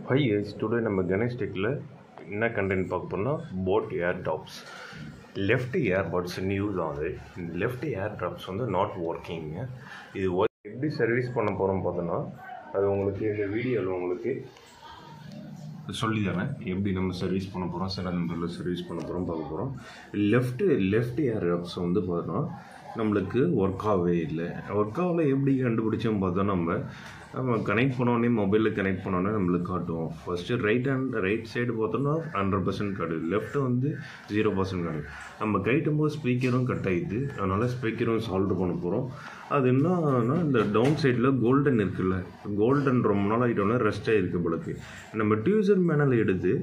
high S today நம்ம கணேஷ் டெக்கில் என்ன content பார்க்க போனால் boAt airdopes left earbuds new தான் அது லெஃப்ட் ஏர் ட்ராப்ஸ் வந்து நாட் ஒர்க்கிங்க இது work- எப்படி சர்வீஸ் பண்ண போகிறோம் பார்த்தோன்னா அது உங்களுக்கு இந்த வீடியோவில் உங்களுக்கு சொல்லி தரேன் எப்படி நம்ம சர்வீஸ் பண்ண போகிறோம் சிறந்த முறையில் சர்வீஸ் பண்ண போகிறோம் பார்க்க போகிறோம் லெஃப்ட்டு லெஃப்ட் ஏர் ட்ராப்ஸ் வந்து பார்த்தோன்னா நம்மளுக்கு ஒர்க் ஆகவே இல்லை ஒர்க் ஆகல எப்படி கண்டுபிடிச்சோம் பார்த்தா நம்ம நம்ம கனெக்ட் பண்ணோடனே மொபைலில் கனெக்ட் பண்ணோடனே நம்மளுக்கு காட்டும் first right hand right side பார்த்தோன்னா ஹண்ட்ரட் பர்சன்ட் காட்டுது லெஃப்ட் வந்து ஜீரோ பர்சன்ட் காட்டுது நம்ம கைட்டும் போது ஸ்பீக்கரும் கட் ஆகிடுது அதனால் ஸ்பீக்கரும் சால்வ் பண்ண போகிறோம் அது என்னன்னா இந்த டவுன் சைடில் கோல்டன் இருக்குல்ல கோல்டன் ரொம்ப நாள் ஆகிட்டோன்னா ரெஸ்ட் ஆகிருக்கு போலக்கு நம்ம டியூசர் மேனல் எடுத்து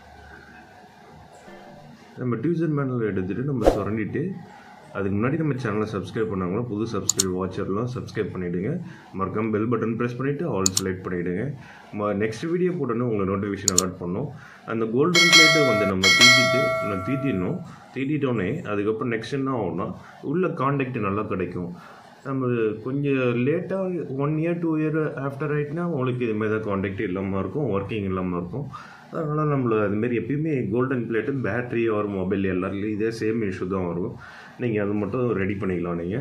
நம்ம டியூசர் மேனல் எடுத்துகிட்டு நம்ம சுரண்டிட்டு அதுக்கு முன்னாடி நம்ம சேனலை சப்ஸ்கிரைப் பண்ணாங்களோ புது சப்ஸ்கிரைப் வாட்சர்லாம் சப்ஸ்கிரைப் பண்ணிவிடுங்க மறக்காம பெல் பட்டன் ப்ரெஸ் பண்ணிவிட்டு ஆல் செலக்ட் பண்ணிவிடுங்க நெக்ஸ்ட் வீடியோ போட்டோன்னு உங்களை நோட்டிஃபிகேஷன் அலர்ட் பண்ணோம் அந்த கோல்டன் பிளேட்டை வந்து நம்ம தீட்டிட்டு நம்ம தீட்டிடணும் தீட்டிட்டோன்னே அதுக்கப்புறம் நெக்ஸ்ட் என்ன ஆகும்னா உள்ள காண்டாக்ட் நல்லா கிடைக்கும் நம்ம கொஞ்சம் லேட்டாக one year two year after ஆகிட்டுனா உங்களுக்கு இதுமாரி தான் காண்டாக்ட் இல்லாமல் இருக்கும் ஒர்க்கிங் இல்லாமல் இருக்கும் அதனால் நம்மள அதுமாரி எப்பயுமே கோல்டன் பிளேட்டு பேட்ரி ஒரு மொபைல் எல்லாத்துலேயும் இதே சேம் இஷ்யூ தான் வரும் நீங்கள் அது மட்டும் ரெடி பண்ணிக்கலாம் நீங்கள்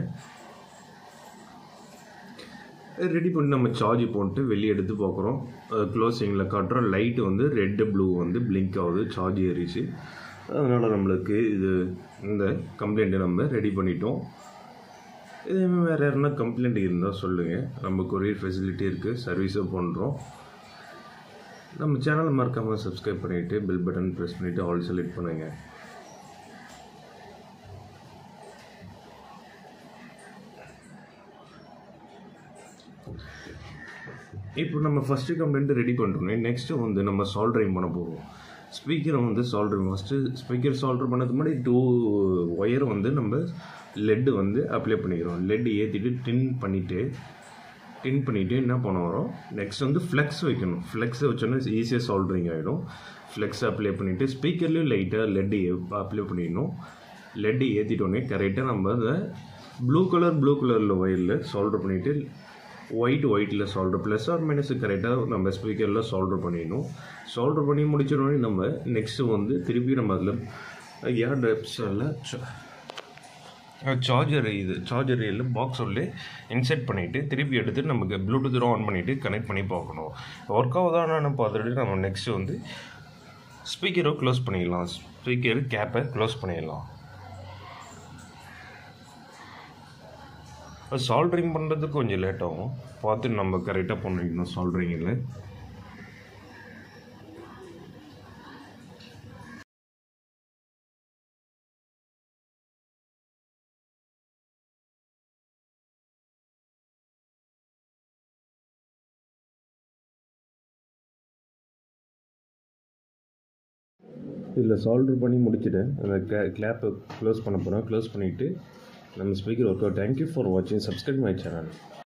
ரெடி பண்ணி நம்ம சார்ஜ் போட்டு வெளியே எடுத்து பார்க்குறோம் க்ளோசிங்கில் காட்டுறோம் லைட் வந்து ரெட்டு ப்ளூ வந்து பிளிங்க் ஆகுது சார்ஜ் ஏறிச்சு அதனால் நம்மளுக்கு இது இந்த கம்ப்ளைண்ட்டை நம்ம ரெடி பண்ணிட்டோம் இதேமாதிரி வேறு யாருன்னா கம்ப்ளைண்ட் இருந்தால் சொல்லுங்கள் நம்ம கொரியர் ஃபெசிலிட்டி இருக்குது சர்வீஸும் பண்ணுறோம் நம்ம சேனலை மறக்காமல் சப்ஸ்கிரைப் பண்ணிவிட்டு பெல் பட்டன் ப்ரெஸ் பண்ணிவிட்டு ஆல் செலக்ட் பண்ணுங்கள் இப்போ நம்ம ஃபஸ்ட்டு கம்ப்ளைண்ட் ரெடி பண்ணுறோமே நெக்ஸ்ட்டு வந்து நம்ம சால்ட்ரிங் பண்ண போகிறோம் ஸ்பீக்கரை வந்து சால்ட்ரிங் ஃபஸ்ட்டு ஸ்பீக்கர் சால்ட்ரு பண்ணதுக்கு முன்னாடி டூ ஒயர் வந்து நம்ம லெட்டு வந்து அப்ளை பண்ணிக்கிறோம் லெட் ஏற்றிட்டு டின் பண்ணிவிட்டு டின் பண்ணிவிட்டு என்ன பண்ண வரோம் நெக்ஸ்ட் வந்து ஃப்ளெக்ஸ் வைக்கணும் ஃப்ளெக்ஸை வச்சோன்னா ஈஸியாக சால்ட்ரிங் ஆகிடும் ஃப்ளெக்ஸ் அப்ளை பண்ணிவிட்டு ஸ்பீக்கர்லேயும் லைட்டாக லெட்டு அப்ளை பண்ணிடணும் லெட்டு ஏற்றிட்டோன்னே கரெக்டாக நம்ம அதை ப்ளூ கலர் ப்ளூ கலரில் ஒயரில் சால்ட்ரு பண்ணிவிட்டு ஒயிட் ஒயிட்டில் சால்ட்ரு ப்ளஸ் ஆர் மைனஸ் கரெக்டாக நம்ம ஸ்பீக்கரில் சால்ட்ரு பண்ணிடணும் சால்ட்ரு பண்ணி முடிச்சிடோடனே நம்ம நெக்ஸ்ட்டு வந்து திருப்பி நம்ம அதில் ஏர் ட்ரெப்ஸில் சார்ஜர் இது சார்ஜர் இல்லை பாக்ஸ் உள்ளே இன்செர்ட் பண்ணிவிட்டு திருப்பி எடுத்து நமக்கு ப்ளூடூத் ஆன் பண்ணிவிட்டு கனெக்ட் பண்ணி பார்க்கணும் ஒர்க் ஆகுதான்னு பார்த்துட்டு நம்ம நெக்ஸ்ட் வந்து ஸ்பீக்கரை க்ளோஸ் பண்ணிடலாம் ஸ்பீக்கர் கேப்பை க்ளோஸ் பண்ணிடலாம் சால்ட்ரிங் பண்ணுறதுக்கு கொஞ்சம் லேட் ஆகும் பார்த்து நம்ம கரெக்டாக பண்ணிக்கணும் சால்ட்ரிங்கில் இதில் சால்ட்ரு பண்ணி முடிச்சுட்டேன் அந்த கிளா கிளாப்பை க்ளோஸ் பண்ண போகிறேன் க்ளோஸ் பண்ணிவிட்டு நம்ம speaker work out thank you for வாட்சிங் சப்ஸ்கிரைப் மை சேனல்